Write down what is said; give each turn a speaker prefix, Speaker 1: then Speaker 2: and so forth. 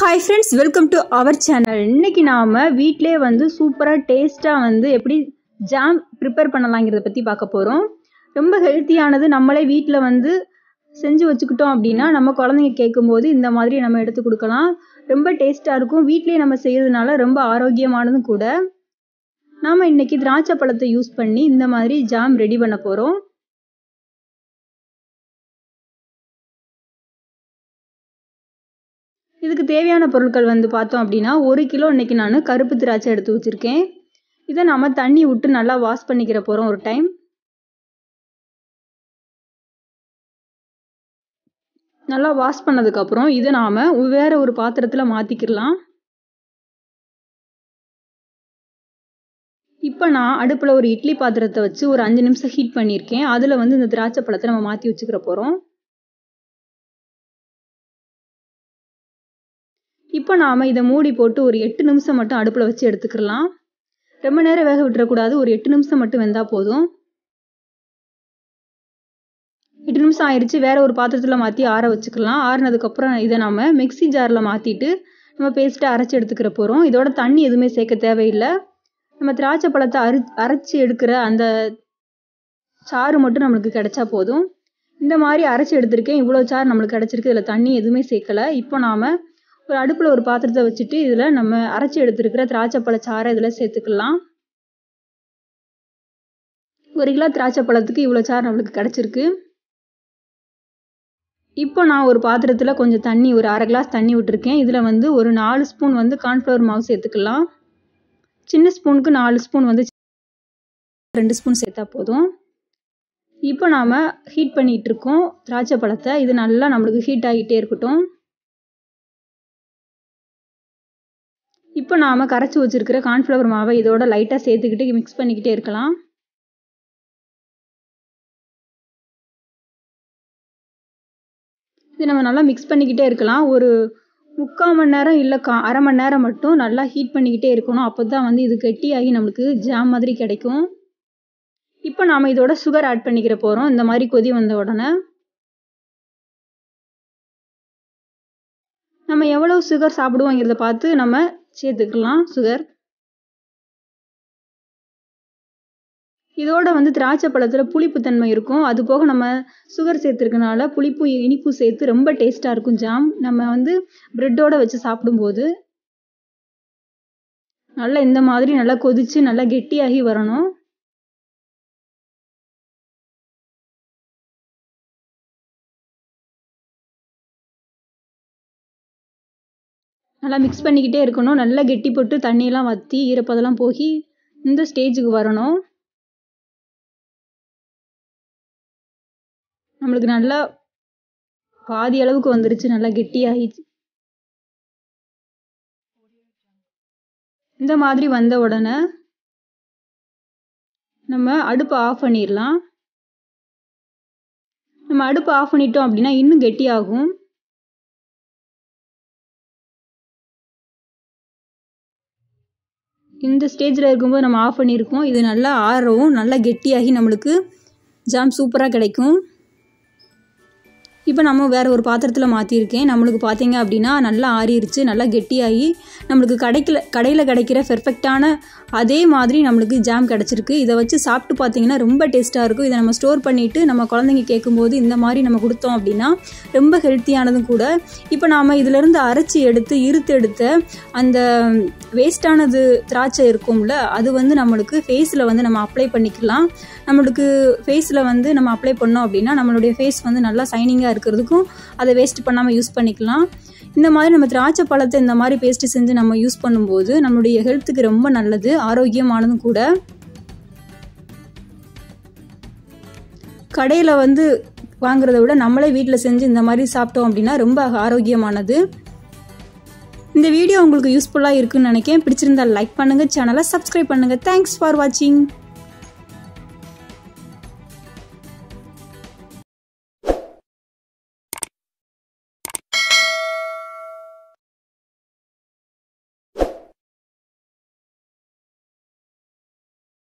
Speaker 1: hi friends welcome to our channel இன்னைக்கு நாம் வீட்டிலே வந்து சூப்பராக டேஸ்ட்டாக வந்து எப்படி ஜாம் ப்ரிப்பேர் பண்ணலாங்கிறத பற்றி பார்க்க போகிறோம் ரொம்ப ஹெல்த்தியானது நம்மளே வீட்டில் வந்து செஞ்சு வச்சுக்கிட்டோம் அப்படின்னா நம்ம குழந்தைங்க கேட்கும்போது இந்த மாதிரி நம்ம எடுத்து கொடுக்கலாம் ரொம்ப டேஸ்ட்டாக இருக்கும் வீட்டிலேயே நம்ம செய்யறதுனால ரொம்ப ஆரோக்கியமானதும் கூட நாம் இன்னைக்கு திராட்சை பழத்தை யூஸ் பண்ணி இந்த மாதிரி ஜாம் ரெடி பண்ண போகிறோம் இதுக்கு தேவையான பொருட்கள் வந்து பார்த்தோம் அப்படின்னா ஒரு கிலோ இன்னைக்கு நான் கருப்பு திராட்சை எடுத்து வச்சுருக்கேன் இதை நம்ம தண்ணி விட்டு நல்லா வாஷ் பண்ணிக்கிற போகிறோம் ஒரு டைம் நல்லா வாஷ் பண்ணதுக்கப்புறம் இதை நாம் வேற ஒரு பாத்திரத்தில் மாற்றிக்கிடலாம் இப்போ நான் அடுப்பில் ஒரு இட்லி பாத்திரத்தை வச்சு ஒரு அஞ்சு நிமிஷம் ஹீட் பண்ணியிருக்கேன் அதில் வந்து இந்த திராட்சை பழத்தை நம்ம மாற்றி வச்சுக்கிற போகிறோம் இப்போ நாம் இதை மூடி போட்டு ஒரு எட்டு நிமிஷம் மட்டும் அடுப்பில் வச்சு எடுத்துக்கலாம் ரொம்ப நேரம் வேக விட்டுறக்கூடாது ஒரு எட்டு நிமிஷம் மட்டும் வெந்தால் போதும் எட்டு நிமிஷம் ஆயிடுச்சு வேற ஒரு பாத்திரத்தில் மாற்றி ஆற வச்சுக்கலாம் ஆறுனதுக்கப்புறம் இதை நம்ம மிக்சி ஜாரில் மாற்றிட்டு நம்ம பேஸ்ட்டை அரைச்சி எடுத்துக்கிற போகிறோம் இதோட தண்ணி எதுவுமே சேர்க்க தேவையில்லை நம்ம திராட்சை பழத்தை அரி அரைச்சி எடுக்கிற அந்த சாறு மட்டும் நம்மளுக்கு கிடைச்சா போதும் இந்த மாதிரி அரைச்சி எடுத்திருக்கேன் இவ்வளோ சாறு நம்மளுக்கு கிடச்சிருக்கு இதில் தண்ணி எதுவுமே சேர்க்கலை இப்போ நாம் ஒரு அடுப்பில் ஒரு பாத்திரத்தை வச்சுட்டு இதில் நம்ம அரைச்சி எடுத்துருக்கிற திராட்சை பழச்சாறை இதில் சேர்த்துக்கலாம் ஒரு கிலோ திராட்சை பழத்துக்கு இவ்வளோ சாறு நம்மளுக்கு கிடச்சிருக்கு இப்போ நான் ஒரு பாத்திரத்தில் கொஞ்சம் தண்ணி ஒரு அரை கிளாஸ் தண்ணி விட்டுருக்கேன் இதில் வந்து ஒரு நாலு ஸ்பூன் வந்து கார்ன்ஃப்ளவர் மாவு சேர்த்துக்கலாம் சின்ன ஸ்பூனுக்கு நாலு ஸ்பூன் வந்து ரெண்டு ஸ்பூன் சேர்த்தா போதும் இப்போ நாம் ஹீட் பண்ணிகிட்டு இருக்கோம் திராட்சை பழத்தை இது நல்லா நம்மளுக்கு ஹீட் ஆகிட்டே இருக்கட்டும் இப்போ நாம் கரைச்சி வச்சுருக்கிற கார்ன்ஃப்ளவர் மாவை இதோட லைட்டாக சேர்த்துக்கிட்டு மிக்ஸ் பண்ணிக்கிட்டே இருக்கலாம் இது நம்ம நல்லா மிக்ஸ் பண்ணிக்கிட்டே இருக்கலாம் ஒரு முக்கால் மணி நேரம் இல்லை கா அரை மணி நேரம் மட்டும் நல்லா ஹீட் பண்ணிக்கிட்டே இருக்கணும் அப்போ தான் வந்து இது கெட்டியாகி நம்மளுக்கு ஜாம் மாதிரி கிடைக்கும் இப்போ நாம் இதோட சுகர் ஆட் பண்ணிக்கிற போகிறோம் இந்த மாதிரி கொதி வந்த உடனே நம்ம எவ்வளோ சுகர் சாப்பிடுவோங்கிறத பார்த்து நம்ம சேர்த்துக்கலாம் சுகர் இதோட வந்து திராட்சை பழத்தில் புளிப்புத்தன்மை இருக்கும் அது போக நம்ம சுகர் சேர்த்துருக்கனால புளிப்பு இனிப்பு சேர்த்து ரொம்ப டேஸ்ட்டாக இருக்கும் ஜாம் நம்ம வந்து ப்ரெட்டோட வச்சு சாப்பிடும்போது நல்லா இந்த மாதிரி நல்லா கொதிச்சு நல்லா கெட்டியாகி வரணும் நல்லா மிக்ஸ் பண்ணிக்கிட்டே இருக்கணும் நல்லா கெட்டி போட்டு தண்ணியெல்லாம் வற்றி ஈரப்பதெல்லாம் போய் இந்த ஸ்டேஜுக்கு வரணும் நம்மளுக்கு நல்லா பாதி அளவுக்கு வந்துருச்சு நல்லா கெட்டியாகிடுச்சு இந்த மாதிரி வந்த உடனே நம்ம அடுப்பை ஆஃப் பண்ணிடலாம் நம்ம அடுப்பை ஆஃப் பண்ணிட்டோம் அப்படின்னா இன்னும் கெட்டியாகும் இந்த ஸ்டேஜில் இருக்கும்போது நம்ம ஆஃப் பண்ணியிருக்கோம் இது நல்லா ஆறவும் நல்லா கெட்டியாகி நம்மளுக்கு ஜாம் சூப்பராக கிடைக்கும் இப்போ நம்ம வேறு ஒரு பாத்திரத்தில் மாற்றிருக்கேன் நம்மளுக்கு பார்த்தீங்க அப்படின்னா நல்லா ஆறிடுச்சு நல்லா கெட்டியாகி நம்மளுக்கு கிடைக்கல கடையில் கிடைக்கிற பெர்ஃபெக்டான அதே மாதிரி நம்மளுக்கு ஜாம் கிடச்சிருக்கு இதை வச்சு சாப்பிட்டு பார்த்தீங்கன்னா ரொம்ப டேஸ்ட்டாக இருக்கும் இதை நம்ம ஸ்டோர் பண்ணிவிட்டு நம்ம குழந்தைங்க கேட்கும்போது இந்த மாதிரி நம்ம கொடுத்தோம் அப்படின்னா ரொம்ப ஹெல்த்தியானதும் கூட இப்போ நாம் இதிலேருந்து அரைச்சி எடுத்து இருத்து எடுத்த அந்த வேஸ்டானது திராட்சை இருக்கும்ல அது வந்து நம்மளுக்கு ஃபேஸில் வந்து நம்ம அப்ளை பண்ணிக்கலாம் நம்மளுக்கு ஃபேஸில் வந்து நம்ம அப்ளை பண்ணோம் அப்படின்னா நம்மளுடைய ஃபேஸ் வந்து நல்லா சைனிங்காக இருக்கிறதுக்கும் அதை வேஸ்ட் பண்ணாமல் யூஸ் பண்ணிக்கலாம் இந்த மாதிரி நம்ம திராட்சை பழத்தை இந்த மாதிரி பேஸ்ட்டு செஞ்சு நம்ம யூஸ் பண்ணும்போது நம்மளுடைய ஹெல்த்துக்கு ரொம்ப நல்லது ஆரோக்கியமானதும் கூட கடையில் வந்து வாங்குறத விட நம்மளே வீட்டில் செஞ்சு இந்த மாதிரி சாப்பிட்டோம் அப்படின்னா ரொம்ப ஆரோக்கியமானது இந்த வீடியோ உங்களுக்கு யூஸ்ஃபுல்லாக இருக்குன்னு நினைக்கிறேன் பிடிச்சிருந்தா லைக் பண்ணுங்கள் சேனலை சப்ஸ்கிரைப் பண்ணுங்கள் தேங்க்ஸ் ஃபார் வாட்சிங்